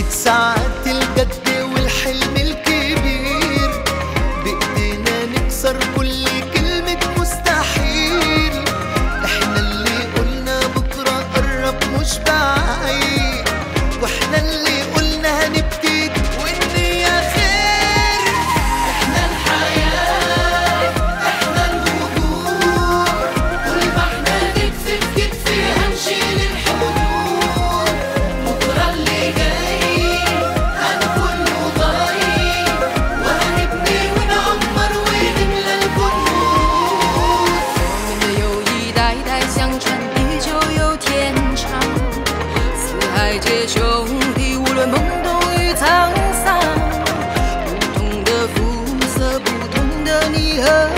ساعات الجد والحلم الكبير بإيدينا نكسر كل كلمة مستحيل احنا اللي قلنا بكرة قرب مش بعيد واحنا اللي قلنا هنبتدي والنية خير احنا الحياة احنا الوجود طول ما احنا كتف في كتف هنشيل الحدود بكرة اللي جاي هنكون له ضايع وهنبني ونعمر ونملى الكون 我们的友谊代代相传，地久有天长。四海皆兄弟，无论懵懂与沧桑。不同的肤色，不同的你和